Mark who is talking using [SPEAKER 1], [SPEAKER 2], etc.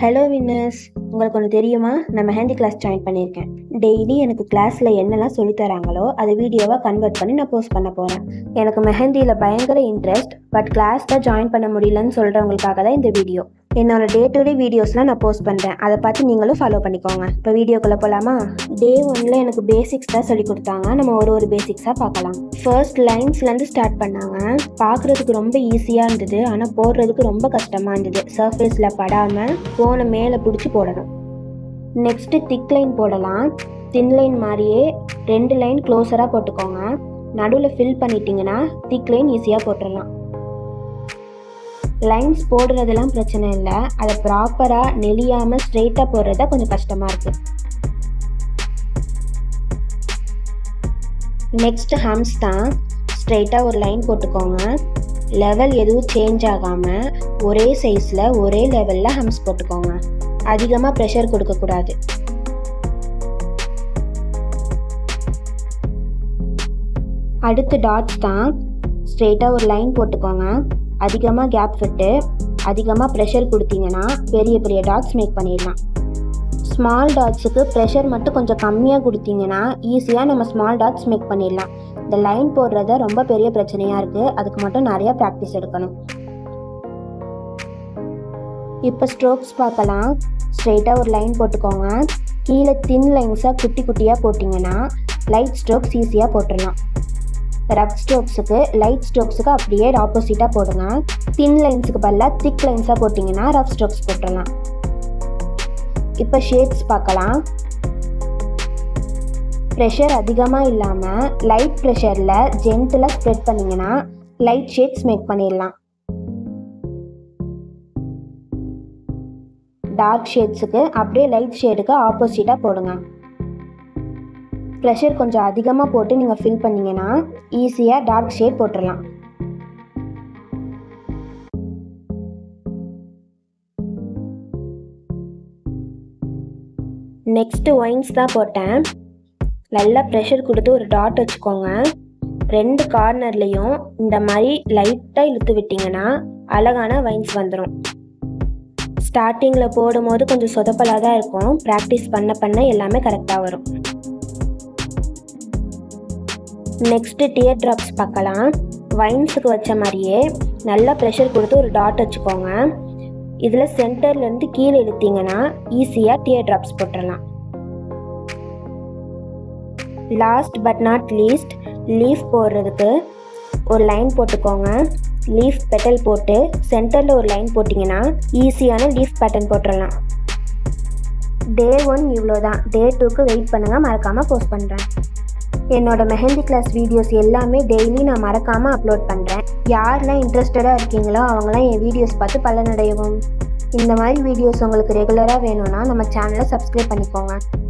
[SPEAKER 1] hello winners உங்களுக்கு ஒன்று தெரியுமா நான் மெஹந்தி கிளாஸ் ஜாயின் பண்ணியிருக்கேன் டெய்லி எனக்கு கிளாஸில் என்னெல்லாம் சொல்லித் தராங்களோ அதை வீடியோவாக கன்வெர்ட் பண்ணி நான் போஸ்ட் பண்ண போகிறேன் எனக்கு மெஹந்தியில் பயங்கர இன்ட்ரெஸ்ட் பட் கிளாஸ் தான் ஜாயின் பண்ண முடியலன்னு சொல்கிறவங்களுக்காக தான் இந்த வீடியோ என்னோட டே டு டே வீடியோஸ்லாம் நான் போஸ்ட் பண்ணுறேன் அதை பார்த்து நீங்களும் ஃபாலோ பண்ணிக்கோங்க இப்போ வீடியோக்குள்ளே போகலாமா டே ஒன்ல எனக்கு பேசிக்ஸ் தான் சொல்லி கொடுத்தாங்க நம்ம ஒரு ஒரு பேசிக்ஸாக பார்க்கலாம் ஃபர்ஸ்ட் லைன்ஸ்லேருந்து ஸ்டார்ட் பண்ணாங்க பார்க்குறதுக்கு ரொம்ப ஈஸியாக இருந்தது ஆனால் போடுறதுக்கு ரொம்ப கஷ்டமாக இருந்தது சர்ஃபேஸில் படாமல் ஃபோனை மேலே பிடிச்சி போடணும் நெக்ஸ்ட்டு திக் லைன் போடலாம் தின் லைன் மாதிரியே ரெண்டு லைன் க்ளோஸராக போட்டுக்கோங்க நடுவில் ஃபில் பண்ணிட்டீங்கன்னா திக் லைன் ஈஸியாக போட்டுடலாம் லைன்ஸ் போடுறதெல்லாம் பிரச்சனை இல்லை அதை ப்ராப்பராக நெளியாமல் ஸ்ட்ரெயிட்டாக போடுறது கொஞ்சம் கஷ்டமாக இருக்குது நெக்ஸ்ட் ஹம்ஸ் தான் ஸ்ட்ரெயிட்டாக ஒரு லைன் போட்டுக்கோங்க லெவல் எதுவும் சேஞ்ச் ஆகாமல் ஒரே சைஸில் ஒரே லெவலில் ஹம்ஸ் போட்டுக்கோங்க அதிகமாக ப்ரெஷர் கொடுக்கக்கூடாது அடுத்து டாட்ஸ் தான் ஸ்ட்ரெயிட்டாக ஒரு லைன் போட்டுக்கோங்க அதிகமாக கேப் விட்டு அதிகமாக ப்ரெஷர் கொடுத்தீங்கன்னா பெரிய பெரிய டாட்ஸ் மேக் பண்ணிடலாம் ஸ்மால் டாட்ஸுக்கு ப்ரெஷர் மட்டும் கொஞ்சம் கம்மியாக கொடுத்தீங்கன்னா ஈஸியாக நம்ம ஸ்மால் டாட்ஸ் மேக் பண்ணிடலாம் இந்த லைன் போடுறத ரொம்ப பெரிய பிரச்சனையாக இருக்குது அதுக்கு மட்டும் நிறையா ப்ராக்டிஸ் எடுக்கணும் இப்போ ஸ்ட்ரோக்ஸ் பார்க்கலாம் ஸ்ட்ரெயிட்டாக ஒரு லைன் போட்டுக்கோங்க கீழே தின் லைன்ஸாக குட்டி குட்டியாக போட்டிங்கன்னா லைட் ஸ்ட்ரோக்ஸ் ஈஸியாக போட்டுடலாம் ரஃப் ஸ்ட்ரோக்ஸுக்கு லைட் ஸ்ட்ரோக்ஸுக்கு அப்படியே ஆப்போசிட்டாக போடுங்க தின் லைன்ஸுக்கு பதிலாக திக் லைன்ஸாக போட்டிங்கன்னா ரஃப் ஸ்ட்ரோக்ஸ் போட்டுடலாம் இப்போ ஷேட்ஸ் பார்க்கலாம் ப்ரெஷர் அதிகமாக இல்லாமல் லைட் ப்ரெஷரில் ஜென்டிலாக ஸ்ப்ரெட் பண்ணிங்கன்னா லைட் ஷேட்ஸ் மேக் பண்ணிடலாம் டார்க் ஷேட்ஸுக்கு அப்படியே லைட் ஷேடுக்கு ஆப்போசிட்டாக போடுங்க ப்ரெஷர் கொஞ்சம் அதிகமாக போட்டு நீங்கள் ஃபில் பண்ணிங்கன்னா ஈஸியாக டார்க் ஷேட் போட்டுடலாம் நெக்ஸ்ட்டு ஒயின்ஸ் தான் போட்டேன் நல்லா ப்ரெஷர் கொடுத்து ஒரு டாட் வச்சுக்கோங்க ரெண்டு கார்னர்லேயும் இந்த மாதிரி லைட்டாக இழுத்து விட்டிங்கன்னா அழகான வைன்ஸ் வந்துடும் ஸ்டார்டிங்கில் போடும்போது கொஞ்சம் சொதப்பலாக தான் இருக்கும் ப்ராக்டிஸ் பண்ண பண்ண எல்லாமே கரெக்டாக வரும் நெக்ஸ்ட்டு டியர் ட்ராப்ஸ் பார்க்கலாம் வைன்ஸுக்கு வச்ச மாதிரியே நல்லா ப்ரெஷர் கொடுத்து ஒரு டாட் வச்சுக்கோங்க இதில் சென்டர்லேருந்து கீழே இழுத்தீங்கன்னா ஈஸியாக டியர் ட்ராப்ஸ் போட்டுடலாம் last but not least leaf போடுறதுக்கு ஒரு லைன் போட்டுக்கோங்க லீஃப் பெட்டல் போட்டு சென்டரில் ஒரு லைன் போட்டிங்கன்னா ஈஸியான லீஃப் பேட்டர்ன் போட்டுடலாம் டே ஒன் இவ்வளோ தான் டே டூக்கு வெயிட் பண்ணுங்கள் மறக்காமல் போஸ்ட் பண்ணுறேன் என்னோட மெஹந்தி கிளாஸ் வீடியோஸ் எல்லாமே டெய்லி நான் மறக்காமல் அப்லோட் பண்ணுறேன் யாரெல்லாம் இன்ட்ரெஸ்டடாக இருக்கீங்களோ அவங்களாம் என் வீடியோஸ் பார்த்து பலனடையவும் இந்த மாதிரி வீடியோஸ் உங்களுக்கு ரெகுலராக வேணும்னா நம்ம சேனலை சப்ஸ்கிரைப் பண்ணிக்கோங்க